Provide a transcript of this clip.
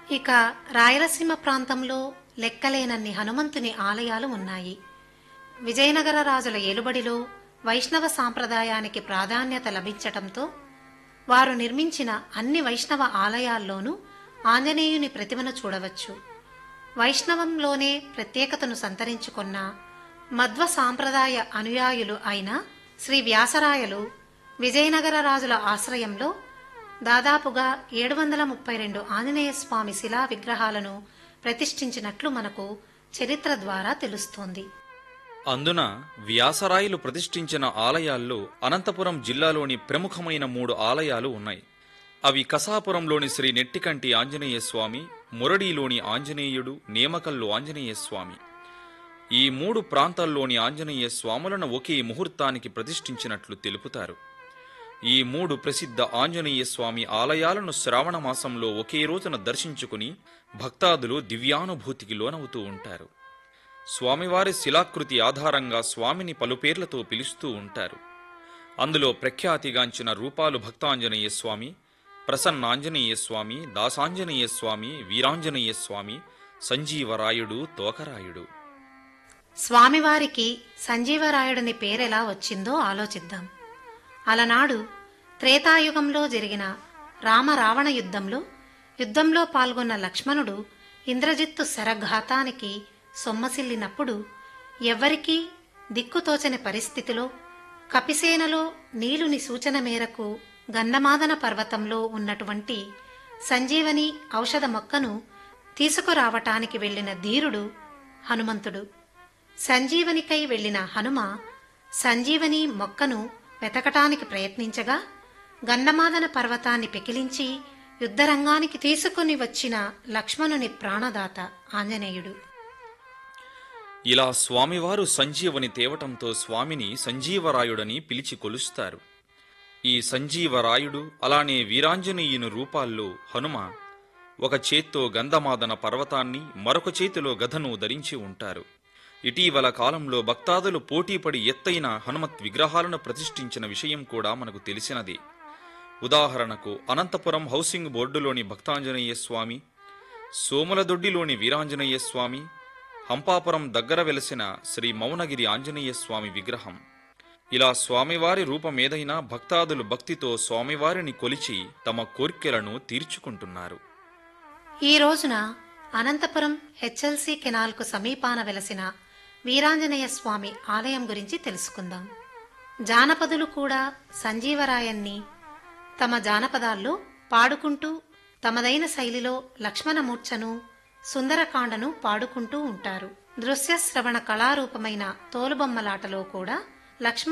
ఇక రాయలసీమ ప్రాంతంలో లెక్కలేనన్ని హనుమంతుని ఆలయాలు ఉన్నాయి విజయనగర రాజుల ఏలుబడిలో వైష్ణవ సాంప్రదాయానికి ప్రాధాన్యత లభించటంతో వారు నిర్మించిన అన్ని వైష్ణవ ఆలయాల్లోనూ ఆంజనేయుని ప్రతిమను చూడవచ్చు వైష్ణవంలోనే ప్రత్యేకతను సంతరించుకున్న మధ్వ సాంప్రదాయ అనుయాయులు అయిన శ్రీ వ్యాసరాయలు విజయనగర రాజుల ఆశ్రయంలో దాదాపుగా ఏడు వందల ముప్పై రెండు ఆంజనేయ స్వామి శిలా విగ్రహాలను ప్రతిష్ఠించినట్లు మనకు చరిత్ర ద్వారా తెలుస్తోంది అందున వ్యాసరాయలు ప్రతిష్ఠించిన ఆలయాల్లో అనంతపురం జిల్లాలోని ప్రముఖమైన మూడు ఆలయాలు ఉన్నాయి అవి కసాపురంలోని శ్రీ నెట్టికంటి ఆంజనేయ స్వామి మురడిలోని ఆంజనేయుడు నేమకల్లు ఆంజనేయ స్వామి ఈ మూడు ప్రాంతాల్లోని ఆంజనేయ స్వాములను ఒకే ముహూర్తానికి ప్రతిష్ఠించినట్లు తెలుపుతారు ఈ మూడు ప్రసిద్ధ ఆంజనేయ స్వామి ఆలయాలను శ్రావణ మాసంలో ఒకే రోజున దర్శించుకుని భక్తాదులు దివ్యానుభూతికి లోనవుతూ ఉంటారు స్వామివారి శిలాకృతి ఆధారంగా స్వామిని పలు పేర్లతో పిలుస్తూ ఉంటారు అందులో ప్రఖ్యాతిగాంచిన రూపాలు భక్తాంజనేయ స్వామి ప్రసన్నాంజనేయ స్వామి దాసాంజనేయ స్వామి వీరాంజనేయ స్వామి సంజీవరాయుడు తోకరాయుడు స్వామివారికి సంజీవరాయుడని పేరెలా వచ్చిందో ఆలోచిద్దాం అలనాడు త్రేతాయుగంలో జరిగిన రామరావణ యుద్ధంలో యుద్ధంలో పాల్గొన్న లక్ష్మణుడు ఇంద్రజిత్తు శరఘాతానికి సొమ్మసిల్లినప్పుడు ఎవ్వరికీ దిక్కుతోచని పరిస్థితిలో కపిసేనలో నీలుని సూచన మేరకు గంధమాదన పర్వతంలో ఉన్నటువంటి సంజీవని ఔషధ మొక్కను తీసుకురావటానికి వెళ్లిన ధీరుడు హనుమంతుడు సంజీవనికై వెళ్లిన హనుమ సంజీవని మొక్కను వెతకటానికి ప్రయత్నించగా గంధమాదన పర్వతాన్ని పెకిలించి యుద్ధరంగానికి తీసుకుని వచ్చిన లక్ష్మణుని ప్రాణదాత ఆంజనేయుడు ఇలా స్వామివారు సంజీవని తేవటంతో స్వామిని సంజీవరాయుడని పిలిచి కొలుస్తారు ఈ సంజీవరాయుడు అలానే వీరాంజనేయుని రూపాల్లో హనుమ ఒక చేత్తో గంధమాదన పర్వతాన్ని మరొక చేతిలో గదను ధరించి ఉంటారు ఇటీవల కాలంలో భక్తాదులు పోటీపడి ఎత్తైన హనుమత్ విగ్రహాలను ప్రతిష్ఠించిన విషయం కూడా మనకు తెలిసినదే ఉదాహరణకు అనంతపురం హౌసింగ్ బోర్డులోని భక్తాంజనేయ స్వామి సోములదొడ్డిలోని వీరాంజనేయ స్వామి హంపాపురం దగ్గర వెలసిన శ్రీ మౌనగిరి ఆంజనేయ స్వామి విగ్రహం ఇలా స్వామివారి రూపమేదైనా భక్తాదులు భక్తితో స్వామివారిని కొలిచి తమ కోర్కెలను తీర్చుకుంటున్నారు ఈ రోజున అనంతపురం హెచ్ఎల్సి కెనాల్కు సమీపాన వెలసిన వీరాంజనేయ స్వామి ఆలయం గురించి తెలుసుకుందాం జానపదులు కూడా సంజీవరాయన్ని తమ జానపదాల్లో పాడుకుంటూ తమదైన శైలిలో లక్ష్మణమూర్ఛను సుందరకాండను పాడుకుంటూ ఉంటారు దృశ్య శ్రవణ కళారూపమైన తోలుబొమ్మలాటలో కూడా లక్ష్మణ